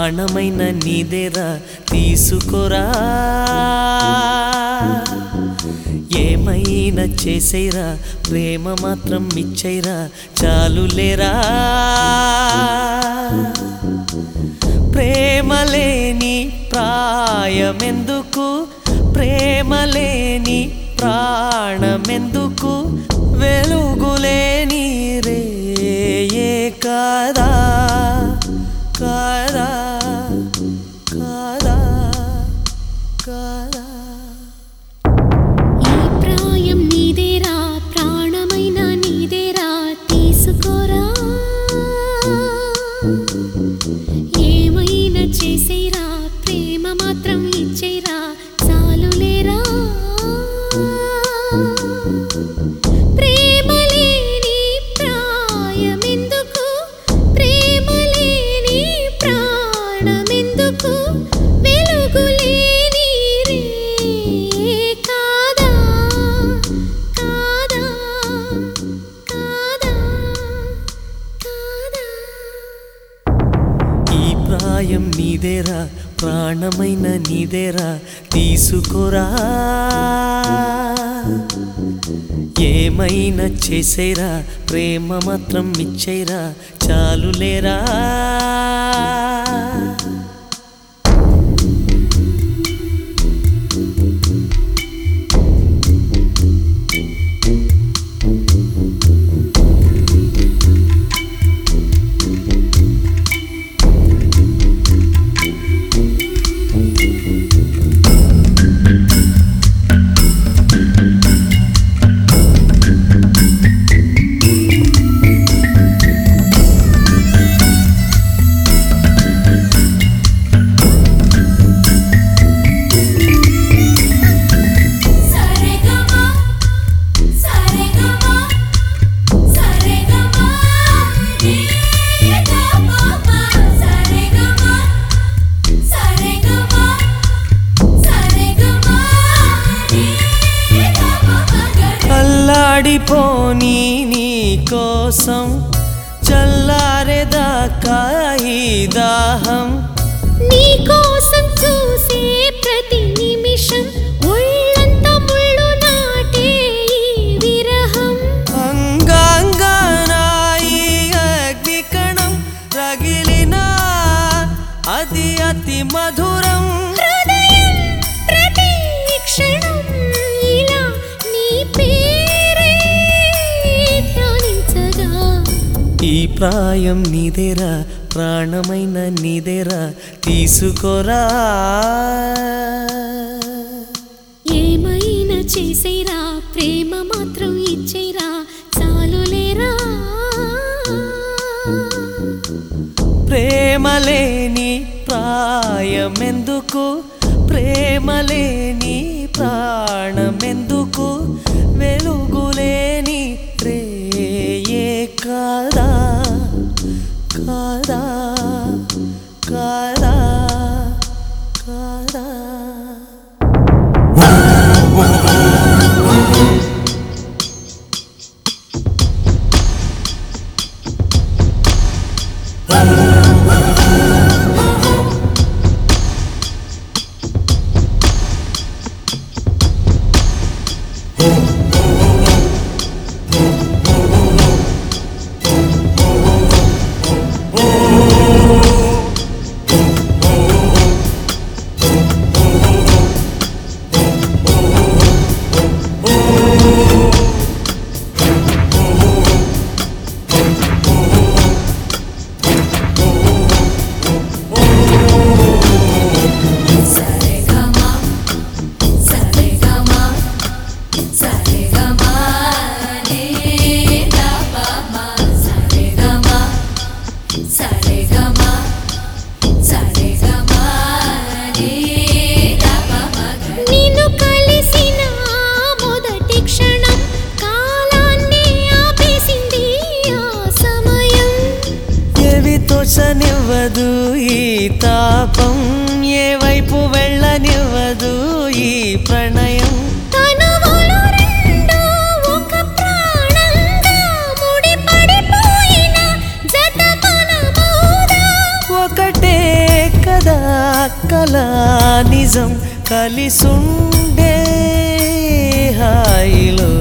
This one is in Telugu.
ప్రాణమైన నీదేరా తీసుకురా ఏమైనా చేసేరా ప్రేమ మాత్రం ఇచ్చేరా చాలులేరా ప్రేమ లేని ప్రాయమెందుకు ప్రేమ లేని ప్రాణమెందుకు వెలుగులేని రే కాదా కాదా కాదా కాదా ఈ ప్రాయం నీదేరా ప్రాణమైన నీదేరా తీసుకోరా ఏమైనా చేసేరా ప్రేమ మాత్రం ఇచ్చేరా చాలులేరా ప్రేమ లేని ప్రాయమెందుకు ప్రేమ లేని ప్రాణమెందుకు వెలుగు లేని రే కాదా కాదా కాదా కాదా ఈ ప్రాయం నీదేరా ప్రాణమైన నీదేరా తీసుకురా ఏమైనా చేసేరా ప్రేమ మాత్రం ఇచ్చేరా చాలులేరా సరేగమా సరేగమా సరేగమా నీదమా సరేగమా సరేగమా సరేగమా నీదమా అల్లాడిపోని నీ కోసం చల్లారేదాకా ఈ దాహం నీ కోసం చూసే ప్రతి నిమిషం ఒళ్ళంతా ముళ్ళు నాటే ఈ విరహం అంగాంగానాయి అగ్నికణం రగిలినా అది అతి మధురం హృదయం ప్రతి క్షణం ఇలా నీ పేరే ధ్యానించగా ఈ ప్రాయం నీదేరా ప్రాణమైన నీదేరా తీసుకోరా ఏమైనా చేసేరా ప్రేమ మాత్రం ఇచ్చేరా చాలులేరా ప్రేమ లేని ప్రాయమెందుకు ప్రేమ లేని ప్రాణమెందుకు వెలుగులేని రే కాదా కాదా కాదా కాదా సరేగమా సరేగమా సరేగమా నీదమా సరేగమా సరేగమా సరేగమా నీదమా నిన్ను కలిసిన మొదటి క్షణం కాలాన్ని ఆపేసింది ఆ సమయం ఏవి తోచనివ్వదు ఈ తాపం ఏ వైపు వెళ్ళనివ్వదు ఈ ప్రణయం తనువులు రెండు ఒక ప్రాణంగా ముడిపడిపోయిన జత మనమౌదా ఒకటే కల నిజం కలిసుండే హాయిలో